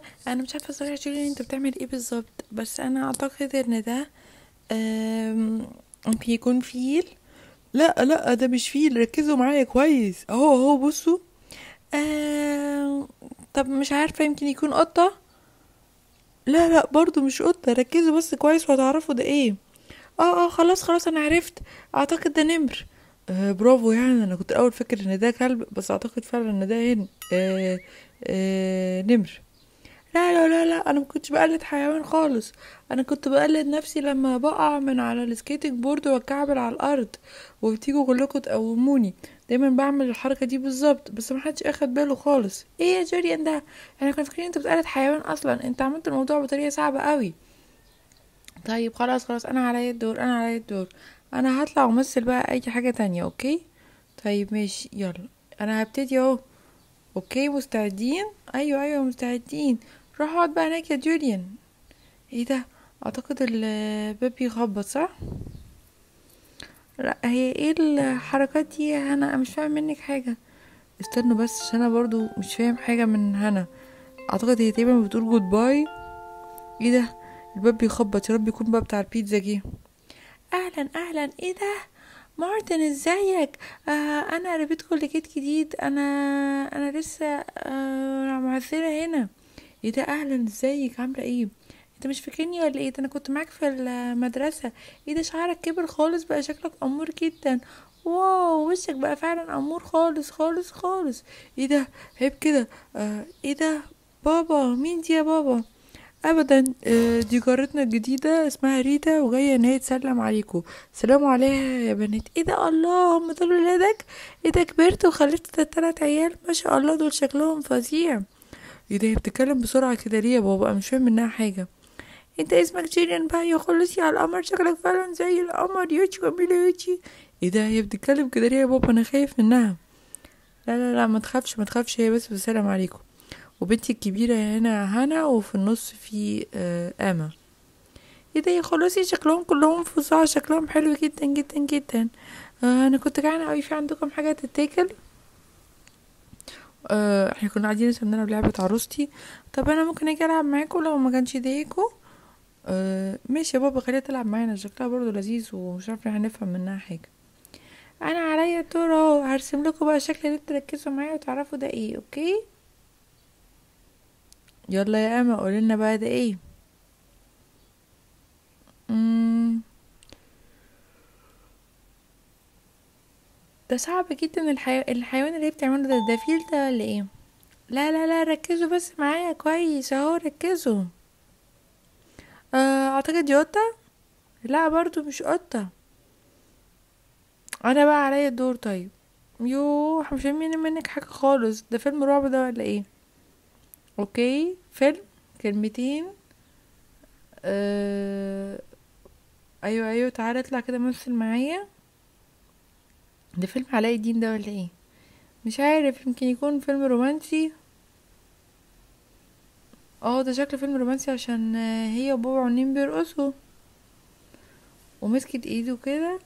انا مش عارفه صراحه جوليان انت بتعمل ايه بالظبط بس انا اعتقد ان ده آم، ممكن يكون فيل لا لا ده مش فيل ركزوا معايا كويس اهو اهو بصوا آم، طب مش عارفه يمكن يكون قطه لا لا برضو مش قطه ركزوا بس كويس وهتعرفوا ده ايه اه اه خلاص خلاص انا عرفت اعتقد ده نمر آه برافو يعني انا كنت اول فاكر ان ده كلب بس اعتقد فعلا ان ده هن آه آه نمر لا لا لا لا انا ما كنتش بقلد حيوان خالص انا كنت بقلد نفسي لما بقع من على السكيتنج بورد واتكعبل على الارض وبتيجوا كلكم تقوموني دايما بعمل الحركه دي بالظبط بس ما حدش اخد باله خالص ايه يا جوليان ده انا كنت فاكرين انت بتقلد حيوان اصلا انت عملت الموضوع بطريقه صعبه قوي طيب خلاص خلاص انا عليا الدور انا عليا الدور انا هطلع وامثل بقى اي حاجه تانية اوكي طيب ماشي يلا انا هبتدي اهو اوكي مستعدين ايوه ايوه مستعدين روح اقعد بقى هناك يا جوليان ايه ده اعتقد الباب بيخبط صح لا هي ايه الحركات دي يا هنا انا مش فاهم منك حاجه استنوا بس عشان انا برضو مش فاهم حاجه من هنا اعتقد هي تقريبا بتقول جود باي ايه ده الباب بيخبط يا رب يكون بقى بتاع البيتزا جه اهلا اهلا ايه ده مارتن ازيك آه انا ربيتكم لقيت جديد انا انا لسه آه معثرة هنا ايه ده اهلا ازيك عامله ايه انت مش فاكرني ولا ايه ده انا كنت معاك في المدرسه ايه ده شعرك كبر خالص بقى شكلك امور جدا واو وشك بقى فعلا امور خالص خالص خالص ايه ده عيب كده آه ايه ده بابا مين دي يا بابا ابدا آه، دي جارتنا الجديده اسمها ريتا وجايه ان هي تسلم عليكم سلام عليها يا بنات ايه ده الله هم دول ولادك ايه ده كبرت وخلفت تلات عيال ما شاء الله دول شكلهم فظيع ايه ده هي بتتكلم بسرعه كده ليه يا بابا انا مش فاهم منها حاجه انت اسمك جيليان بقى يا خلصي على القمر شكلك فعلا زي القمر يوتشي جميلة يوتشي ايه ده هي بتتكلم كده ليه يا بابا انا خايف منها لا لا لا ما تخافش ما تخافش هي بس بسلام عليكم وبنتي الكبيرة هنا هنا وفي النص في آه آما ايه ده يا خلاصي شكلهم كلهم فظاع شكلهم حلو جدا جدا جدا آه انا كنت جعانة اوي في عندكم حاجة تتاكل آه احنا كنا قاعدين لسه بنلعب لعبة عروستي طب انا ممكن اجي العب معاكم لو ما كانش يضايقكم آه ماشي يا بابا خليها تلعب معانا شكلها برضو لذيذ ومش عارفة هنفهم منها حاجة انا عليا الدور اهو هرسم لكم بقى الشكل اللي تركزوا معايا وتعرفوا ده ايه اوكي يلا يا اما قولنا بقى ده ايه مم. ده صعب جدا الحي... الحيوان اللي هي بتعمله ده ده فيل ده ولا ايه لا لا لا ركزوا بس معايا كويس اهو ركزوا آه، اعتقد دي قطة لا برضو مش قطة انا بقى عليا الدور طيب يو احنا مش فاهمين منك حاجة خالص ده فيلم رعب ده ولا ايه اوكي فيلم كلمتين آه... ايوه ايوه تعالى اطلع كده مثل معايا ده فيلم علاء الدين ده ولا ايه مش عارف يمكن يكون فيلم رومانسي اه ده شكله فيلم رومانسي عشان آه، هي وبابا عونين بيرقصوا ومسكت ايده كده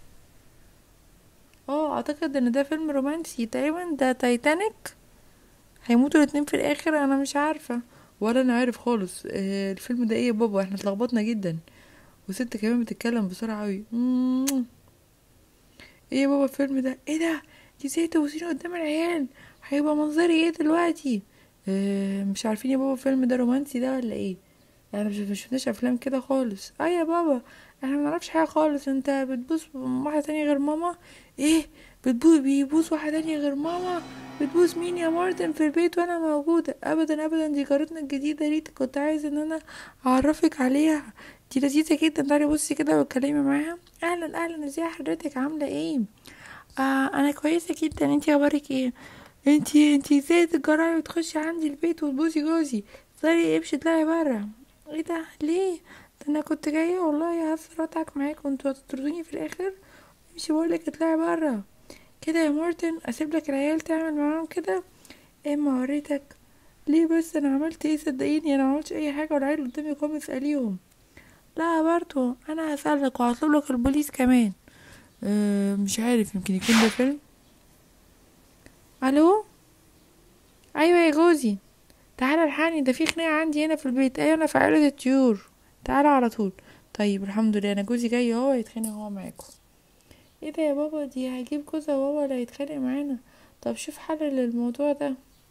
اه اعتقد ان ده فيلم رومانسي تقريبا ده تايتانيك هيموتوا الاتنين في الاخر انا مش عارفه ولا انا عارف خالص آه، الفيلم ده ايه يا بابا احنا اتلخبطنا جدا وست كمان بتتكلم بسرعه قوي ايه يا بابا الفيلم ده ايه ده دي ازاي تبصيني قدام العيال هيبقى منظري ايه دلوقتي اه مش عارفين يا بابا الفيلم ده رومانسي ده ولا ايه يعني مش مش شفناش افلام كده خالص اه يا بابا احنا ما نعرفش حاجه خالص انت بتبوس واحده تانية غير ماما ايه بتبوس بيبوس واحده تانية غير ماما بتبوس مين يا مارتن في البيت وانا موجوده ابدا ابدا دي جارتنا الجديده ريت كنت عايزه ان انا اعرفك عليها دي لذيذه جدا تعالي بصي كده واتكلمي معاها اهلا اهلا ازاي حضرتك عامله ايه آه انا كويسه جدا انتي اخبارك ايه انتي انتي ازاي تتجرأي وتخشي عندي البيت وتبوسي جوزي طلعي امشي اطلعي برا ايه ده ليه ده انا كنت جايه والله هفضل اضحك معاك وانتوا هتطردوني في الاخر امشي بقولك اطلعي برا كده يا مارتن اسيب لك العيال تعمل معاهم كده ايه ما وريتك ليه بس انا عملت ايه صدقيني انا معملتش اي حاجه والعيال قدامي قومي اساليهم لا برضو انا هسألك وهطلب لك البوليس كمان أه مش عارف يمكن يكون ده فيلم الو ايوه يا جوزي تعالى الحقني ده في خناقه عندي هنا في البيت ايوه انا في عائله الطيور تعالى على طول طيب الحمد لله انا جوزي جاي اهو يتخانق هو معاكم ايه ده يا بابا دي هجيب جوزها بابا ولا هيتخانق معانا طب شوف حل للموضوع ده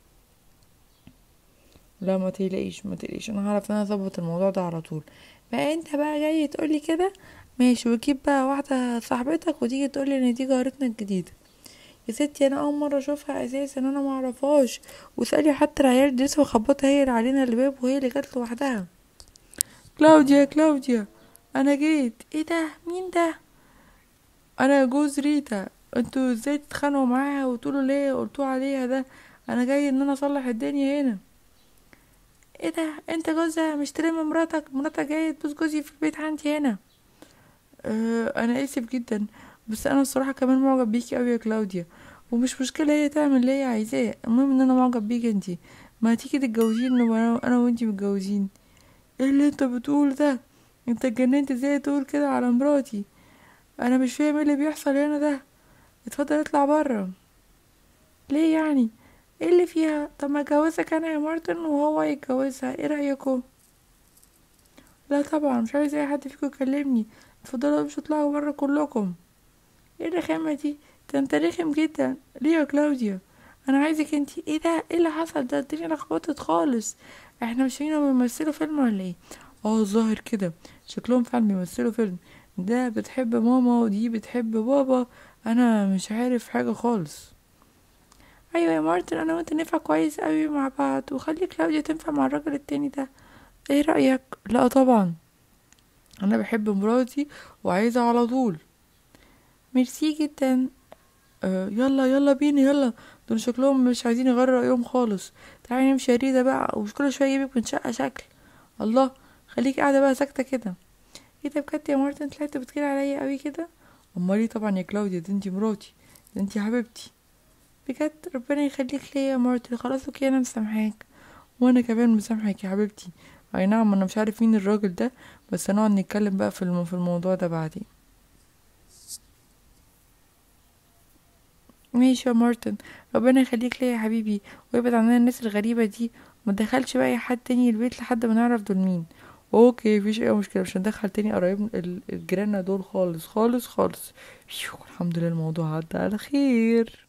لا ما تقلقيش ما تقلقيش انا هعرف ان انا اظبط الموضوع ده على طول بقى انت بقى جاي تقولي كده ماشي وتجيب بقى واحده صاحبتك وتيجي تقولي ان دي جارتنا الجديده يا ستي انا اول مره اشوفها اساسا انا ما اعرفهاش واسالي حتى العيال دي لسه مخبطه هي اللي علينا الباب وهي اللي جت لوحدها كلاوديا كلاوديا انا جيت ايه ده مين ده انا جوز ريتا انتوا ازاي تتخانقوا معاها وتقولوا ليه قلتوا عليها ده انا جاي ان انا اصلح الدنيا هنا ايه ده انت جوزها مش تلم مراتك مراتك جايه تبوس جوزي في البيت عندي هنا اه انا اسف جدا بس انا الصراحه كمان معجب بيكي قوي يا كلاوديا ومش مشكله هي تعمل اللي هي عايزاه المهم ان انا معجب بيكي انتي ما تيجي تتجوزين وانا انا وانتي متجوزين ايه اللي انت بتقول ده انت اتجننت ازاي تقول كده على مراتي انا مش فاهم ايه اللي بيحصل هنا ده اتفضل اطلع بره ليه يعني ايه اللي فيها طب ما اتجوزك انا يا مارتن وهو يتجوزها ايه رايكم لا طبعا مش عايز اي حد فيكم يكلمني اتفضلوا امشوا اطلعوا بره كلكم ايه الرخامه دي ده انت رخم جدا ليه يا كلاوديا انا عايزك انتي ايه ده ايه اللي حصل ده الدنيا لخبطت خالص احنا مش هنا بنمثلوا فيلم ولا ايه اه ظاهر كده شكلهم فعلا بيمثلوا فيلم ده بتحب ماما ودي بتحب بابا انا مش عارف حاجه خالص ايوه يا مارتن انا وانت ننفع كويس قوي مع بعض وخلي كلاوديا تنفع مع الراجل التاني ده ايه رايك لا طبعا انا بحب مراتي وعايزه على طول ميرسي جدا آه يلا يلا بينا يلا دول شكلهم مش عايزين يغيروا رايهم خالص تعالي نمشي يا ريتا بقى ومش كل شويه يجيبك من شقه شكل الله خليكي قاعده بقى ساكته كده ايه ده بجد يا مارتن طلعت بتكير عليا قوي كده امال ايه طبعا يا كلاوديا دي انتي مراتي دي انتي حبيبتي بجد ربنا يخليك ليا يا مارتن خلاص اوكي انا مسامحاك وانا كمان مسامحك يا حبيبتي اي نعم انا مش عارف مين الراجل ده بس هنقعد نتكلم بقى في الم- في الموضوع ده بعدين ماشي يا مارتن ربنا يخليك ليا يا حبيبي ويبعد عننا الناس الغريبة دي ما تدخلش بقى اي حد تاني البيت لحد ما نعرف دول مين اوكي مفيش اي مشكلة مش هندخل تاني قرايبنا ال- الجيران دول خالص خالص خالص فيو، الحمد لله الموضوع عدى على خير